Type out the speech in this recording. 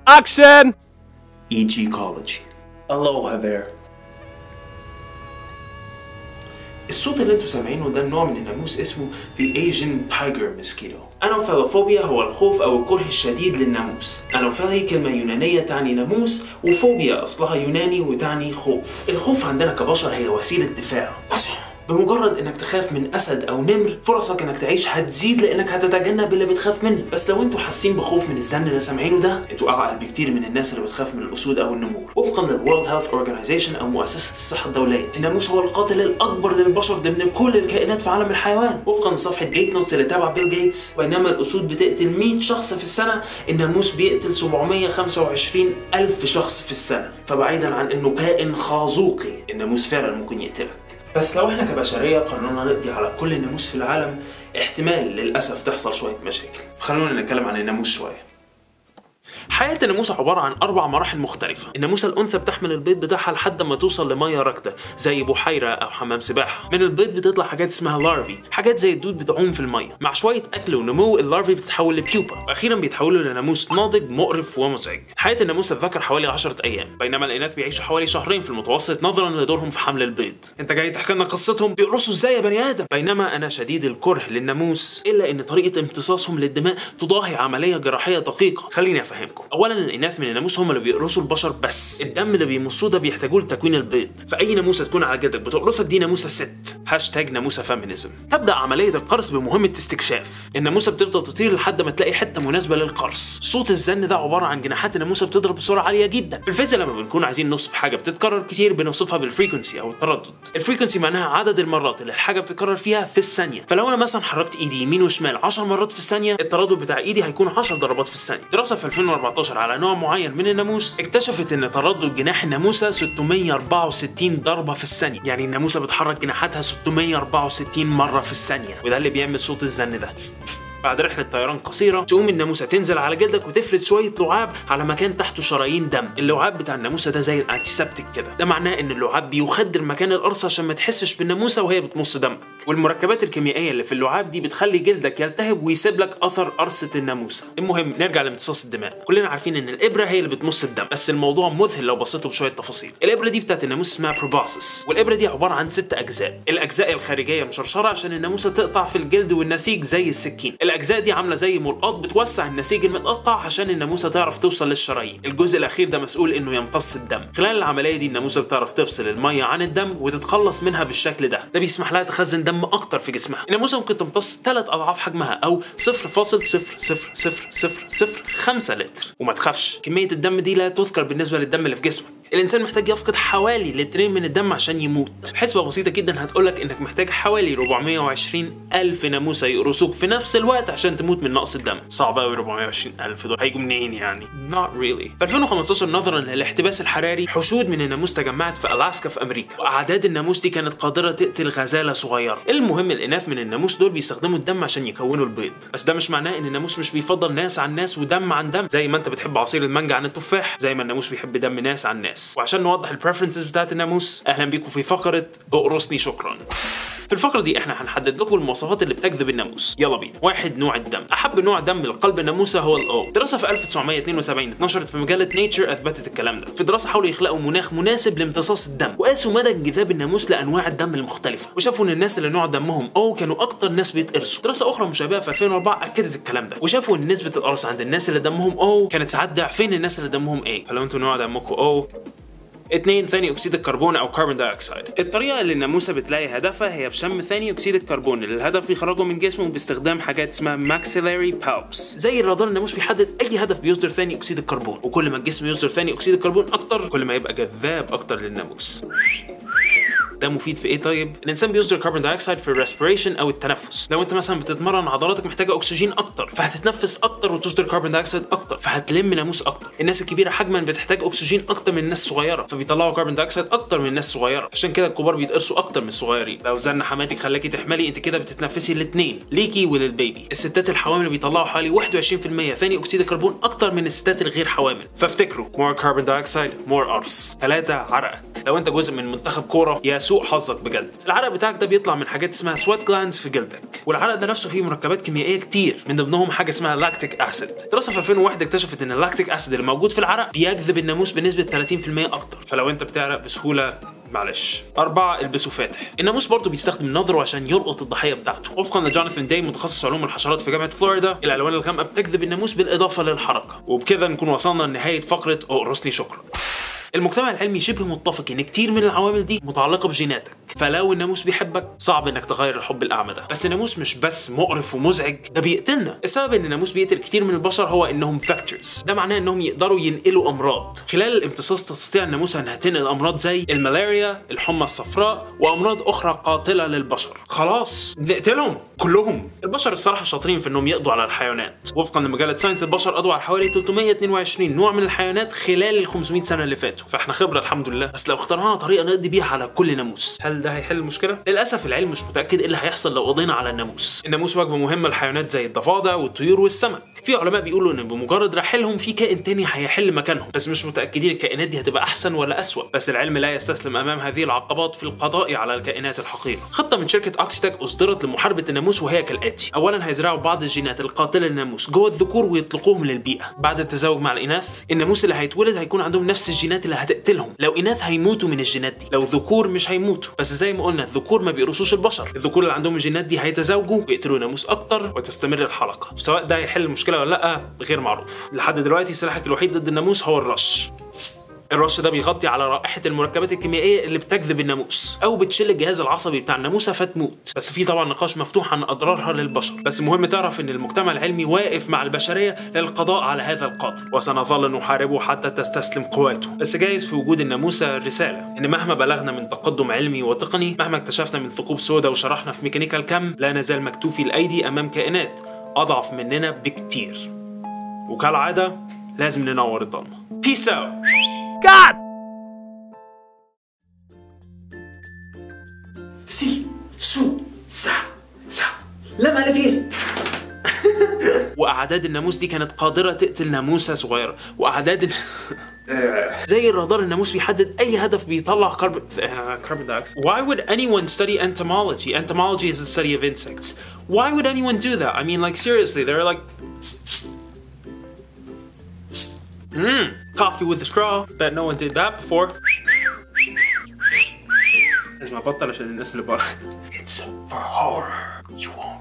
Action! Ecology. Aloha there. الصوت اللي انتوا سامعينه ده نوع من الناموس اسمه The Asian Tiger Mosquito. أنوفيلوفوبيا هو الخوف أو الكره الشديد للناموس. أنوفيلي كلمة يونانية تعني ناموس وفوبيا أصلها يوناني وتعني خوف. الخوف عندنا كبشر هي وسيلة دفاع. بمجرد انك تخاف من اسد او نمر فرصك انك تعيش هتزيد لانك هتتجنب اللي بتخاف منه بس لو انتوا حاسين بخوف من الزن اللي سامعينه ده انتوا اعقل بكتير من الناس اللي بتخاف من الاسود او النمور وفقا للورلد هيلث اورجانيزيشن او مؤسسه الصحه الدوليه الناموس هو القاتل الاكبر للبشر ضمن كل الكائنات في عالم الحيوان وفقا لصفحه جيت نوتس اللي تابع بيل جيتس بينما الاسود بتقتل 100 شخص في السنه الناموس بيقتل 725 الف شخص في السنه فبعيدا عن انه كائن خازوقي الناموس فعلا ممكن يقتلك بس لو احنا كبشريه قررنا نقضي على كل الناموس في العالم احتمال للاسف تحصل شويه مشاكل فخلونا نتكلم عن الناموس شويه حياة الناموسة عبارة عن أربع مراحل مختلفة، الناموسة الأنثى بتحمل البيض بتاعها لحد ما توصل لمية راكدة زي بحيرة أو حمام سباحة، من البيض بتطلع حاجات اسمها لارفي، حاجات زي الدود بتعوم في المية، مع شوية أكل ونمو اللارفي بتتحول لبيوبا، وأخيرا بيتحولوا لناموس ناضج مقرف ومزعج. حياة الناموس الذكر حوالي 10 أيام، بينما الإناث بيعيشوا حوالي شهرين في المتوسط نظرا لدورهم في حمل البيض. أنت جاي تحكي لنا قصتهم بيقرصوا إزاي يا بني آدم؟ بينما أنا شديد الكره للناموس إلا إن طريقة امتصاصهم للدماء تضاهي عملية جراحية دقيقة. خليني أفهمكم. أولا الإناث من الناموس هم اللي بيقرصوا البشر بس الدم اللي بيمصوه ده بيحتاجوه لتكوين البيض فاي ناموسه تكون على جدك بتقرصك دي ناموسه ست هاشتاج ناموسه فيمينيزم تبدا عمليه القرص بمهمه استكشاف الناموسه بتفضل تطير لحد ما تلاقي حته مناسبه للقرص صوت الزن ده عباره عن جناحات الناموسه بتضرب بسرعه عاليه جدا في الفيزياء لما بنكون عايزين نوصف حاجه بتتكرر كتير بنوصفها بالفريكونسي او التردد الفريكونسي معناها عدد المرات اللي الحاجه بتتكرر فيها في الثانيه فلو انا مثلا حركت ايدي يمين وشمال 10 مرات في الثانيه التردد بتاع ايدي هيكون 10 ضربات في الثانيه دراسه في 2014 على نوع معين من الناموس اكتشفت ان تردد جناح الناموسه 664 ضربه في الثانيه يعني الناموسه بتحرك جناحاتها 664 مره في الثانيه وده اللي بيعمل صوت الزن ده بعد رحلة طيران قصيرة تقوم الناموسة تنزل على جلدك وتفرد شوية لعاب على مكان تحته شرايين دم، اللعاب بتاع الناموسة ده زي الانتيسبتيك كده، ده معناه ان اللعاب بيخدر مكان القرصة عشان ما تحسش بالناموسة وهي بتمص دمك، والمركبات الكيميائية اللي في اللعاب دي بتخلي جلدك يلتهب ويسيب لك اثر قرصة الناموسة. المهم نرجع لامتصاص الدماء، كلنا عارفين ان الابرة هي اللي بتمص الدم، بس الموضوع مذهل لو بصيت له بشوية تفاصيل. الابرة دي بتاعت الناموس اسمها بروباسس، والابرة دي عبارة عن ست اجزاء، الاجزاء الخارجية مشرشرة عشان الناموسة تقطع في الجلد والنسيج زي السكين، الاجزاء دي عاملة زي ملقاط بتوسع النسيج المتقطع عشان الناموسه تعرف توصل للشرايين الجزء الاخير ده مسؤول انه يمتص الدم خلال العمليه دي الناموسه بتعرف تفصل الميه عن الدم وتتخلص منها بالشكل ده ده بيسمح لها تخزن دم اكتر في جسمها الناموسه ممكن تمتص ثلاث اضعاف حجمها او 0.00005 لتر وما تخافش كميه الدم دي لا تذكر بالنسبه للدم اللي في جسمك الانسان محتاج يفقد حوالي لترين من الدم عشان يموت حسبه بسيطه جدا هتقولك انك محتاج حوالي 420 الف ناموسه يقرصوك في نفس الوقت عشان تموت من نقص الدم صعب قوي 420 الف دول هيجوا منين يعني not really في 2015 نظرا للاحتباس الحراري حشود من الناموس تجمعت في الاسكا في امريكا واعداد الناموس دي كانت قادره تقتل غزاله صغيره المهم الاناث من الناموس دول بيستخدموا الدم عشان يكونوا البيض بس ده مش معناه ان الناموس مش بيفضل ناس عن ناس ودم عن دم زي ما انت بتحب عصير المانجا عن التفاح زي ما الناموس بيحب دم ناس عن ناس وعشان نوضح البريفرنسز بتاعت الناموس اهلا بيكم في فقره اقرصني شكرا في الفقرة دي احنا هنحدد لكم المواصفات اللي بتجذب الناموس يلا بينا واحد نوع الدم احب نوع دم لقلب الناموسة هو الاو دراسة في 1972 اتنشرت في مجلة نيتشر اثبتت الكلام ده في دراسة حاولوا يخلقوا مناخ مناسب لامتصاص الدم وقاسوا مدى انجذاب الناموس لانواع الدم المختلفة وشافوا ان الناس اللي نوع دمهم او كانوا اكتر ناس بيتقرصوا دراسة اخرى مشابهة في 2004 اكدت الكلام ده وشافوا ان نسبة القرص عند الناس اللي دمهم او كانت ساعات ضعفين الناس اللي دمهم ايه فلو انتوا نوع دمكم او اثنين ثاني اكسيد الكربون او كربون دايوكسيد الطريقه اللي الناموسه بتلاقي هدفها هي بشم ثاني اكسيد الكربون اللي الهدف يخرجه من جسمه باستخدام حاجات اسمها ماكسيلاري باوبس زي الرادار الناموس بيحدد اي هدف بيصدر ثاني اكسيد الكربون وكل ما الجسم يصدر ثاني اكسيد الكربون اكتر كل ما يبقى جذاب اكتر للناموس ده مفيد في ايه طيب؟ الانسان بيصدر كربون دايوكسيد في الريسبيريشن او التنفس، لو انت مثلا بتتمرن عضلاتك محتاجه اكسجين اكتر، فهتتنفس اكتر وتصدر كربون دايوكسيد اكتر، فهتلم ناموس اكتر، الناس الكبيره حجما بتحتاج اكسجين اكتر من الناس الصغيره، فبيطلعوا كربون دايوكسيد اكتر من الناس الصغيره، عشان كده الكبار بيتقرصوا اكتر من الصغيرين، لو زن حماتك خلاكي تحملي انت كده بتتنفسي الاثنين، ليكي وللبيبي، الستات الحوامل بيطلعوا حوالي 21% ثاني اكسيد الكربون اكتر من الستات الغير حوامل، فافتكروا more carbon dioxide more قرص، ثلاثه عرقك، لو انت جزء من منتخب كوره يا لسوء حظك بجد العرق بتاعك ده بيطلع من حاجات اسمها سوات جلاندز في جلدك والعرق ده نفسه فيه مركبات كيميائيه كتير من ضمنهم حاجه اسمها لاكتيك اسيد دراسه في 2001 اكتشفت ان اللاكتيك اسيد اللي موجود في العرق بيجذب الناموس بنسبه 30% اكتر فلو انت بتعرق بسهوله معلش أربعة البسوا فاتح الناموس برضه بيستخدم نظره عشان يلقط الضحية بتاعته وفقا لجوناثان داي متخصص علوم الحشرات في جامعة فلوريدا الألوان الغامقة بتجذب الناموس بالإضافة للحركة وبكده نكون وصلنا لنهاية فقرة أقرصني شكرا المجتمع العلمي شبه متفق ان كتير من العوامل دي متعلقه بجيناتك فلو الناموس بيحبك صعب انك تغير الحب الاعمى ده بس الناموس مش بس مقرف ومزعج ده بيقتلنا السبب ان الناموس بيقتل كتير من البشر هو انهم فاكتورز ده معناه انهم يقدروا ينقلوا امراض خلال الامتصاص تستطيع الناموسه انها تنقل امراض زي الملاريا الحمى الصفراء وامراض اخرى قاتله للبشر خلاص نقتلهم كلهم البشر الصراحه شاطرين في انهم يقضوا على الحيوانات وفقا لمجله ساينس البشر قضوا على حوالي 322 نوع من الحيوانات خلال ال 500 سنه اللي فاتوا فاحنا خبره الحمد لله بس لو اخترعنا طريقه نقضي بيها على كل ناموس هل ده هيحل المشكله للاسف العلم مش متاكد ايه اللي هيحصل لو قضينا على الناموس الناموس وجبه مهمه للحيوانات زي الضفادع والطيور والسمك في علماء بيقولوا ان بمجرد رحيلهم في كائن تاني هيحل مكانهم بس مش متاكدين الكائنات دي هتبقى احسن ولا اسوا بس العلم لا يستسلم امام هذه العقبات في القضاء على الكائنات الحقيره خطه من شركه اوكسيتك اصدرت لمحاربه الناموس وهي كالاتي اولا هيزرعوا بعض الجينات القاتله للناموس جوه الذكور ويطلقوهم للبيئه بعد التزاوج مع الاناث الناموس اللي هيتولد هيكون عندهم نفس الجينات اللي هتقتلهم لو اناث هيموتوا من الجينات دي لو ذكور مش هيموتوا بس زي ما قلنا الذكور ما بيقرصوش البشر الذكور اللي عندهم الجينات دي هيتزاوجوا ويقتلوا ناموس اكتر وتستمر الحلقه سواء ده هيحل المشكله ولا لا غير معروف لحد دلوقتي سلاحك الوحيد ضد الناموس هو الرش الرش ده بيغطي على رائحة المركبات الكيميائية اللي بتجذب الناموس أو بتشل الجهاز العصبي بتاع الناموسة فتموت بس في طبعا نقاش مفتوح عن أضرارها للبشر بس مهم تعرف إن المجتمع العلمي واقف مع البشرية للقضاء على هذا القاتل وسنظل نحاربه حتى تستسلم قواته بس جايز في وجود الناموسة رسالة إن مهما بلغنا من تقدم علمي وتقني مهما اكتشفنا من ثقوب سوداء وشرحنا في ميكانيكا الكم لا نزال مكتوفي الأيدي أمام كائنات أضعف مننا بكتير وكالعادة لازم ننور الضلمة Peace out God! سي سو سا سا لا ما فيه واعداد الناموس دي كانت قادره تقتل ناموسه صغيره واعداد زي الرادار الناموس بيحدد اي هدف بيطلع كربون كربون دايوكسيد Why would anyone study entomology? Entomology is the study of insects. Why would anyone do that? I mean like seriously, they're like Mmm, coffee with a straw. Bet no one did that before. لازم ابطل عشان الناس اللي بره. It's for horror. You won't